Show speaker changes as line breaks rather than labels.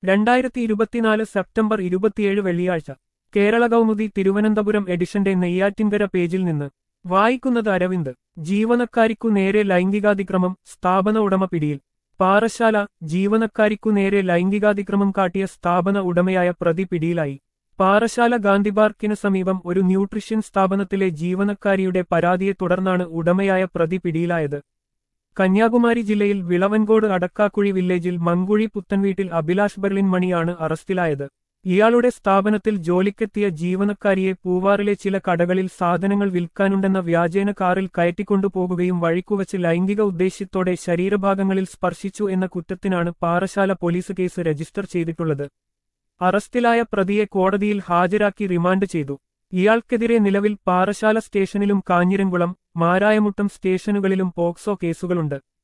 രണ്ടായിരത്തി ഇരുപത്തിനാല് സെപ്റ്റംബർ ഇരുപത്തിയേഴ് വെള്ളിയാഴ്ച കേരള കൗമുദി തിരുവനന്തപുരം എഡിഷന്റെ നെയ്യാറ്റിൻകര പേജിൽ നിന്ന് വായിക്കുന്നത് അരവിന്ദ് ജീവനക്കാരിക്കു നേരെ ലൈംഗികാതിക്രമം സ്ഥാപന ഉടമ പിടിയിൽ പാറശാല ജീവനക്കാരിക്കു നേരെ ലൈംഗികാതിക്രമം കാട്ടിയ സ്ഥാപന ഉടമയായ പ്രതി പിടിയിലായി പാറശാല ഗാന്ധി പാർക്കിന് സമീപം ഒരു ന്യൂട്രീഷ്യൻ സ്ഥാപനത്തിലെ ജീവനക്കാരിയുടെ പരാതിയെ തുടർന്നാണ് ഉടമയായ പ്രതി പിടിയിലായത് കന്യാകുമാരി ജില്ലയിൽ വിളവൻകോട് അടക്കാക്കുഴി വില്ലേജിൽ മങ്കുഴി പുത്തൻവീട്ടിൽ അഭിലാഷ് ബെർലിൻ മണിയാണ് അറസ്റ്റിലായത് ഇയാളുടെ സ്ഥാപനത്തിൽ ജോലിക്കെത്തിയ ജീവനക്കാരിയെ പൂവാറിലെ ചില കടകളിൽ സാധനങ്ങൾ വിൽക്കാനുണ്ടെന്ന വ്യാജേന കാറിൽ കയറ്റിക്കൊണ്ടുപോകുകയും വഴിക്കുവച്ച് ലൈംഗിക ഉദ്ദേശ്യത്തോടെ ശരീരഭാഗങ്ങളിൽ സ്പർശിച്ചു എന്ന കുറ്റത്തിനാണ് പാറശാല പോലീസ് കേസ് രജിസ്റ്റർ ചെയ്തിട്ടുള്ളത് അറസ്റ്റിലായ പ്രതിയെ കോടതിയിൽ ഹാജരാക്കി റിമാൻഡ് ചെയ്തു ഇയാൾക്കെതിരെ നിലവിൽ പാറശാല സ്റ്റേഷനിലും കാഞ്ഞിരംകുളം മാരായമുട്ടം സ്റ്റേഷനുകളിലും പോക്സോ കേസുകളുണ്ട്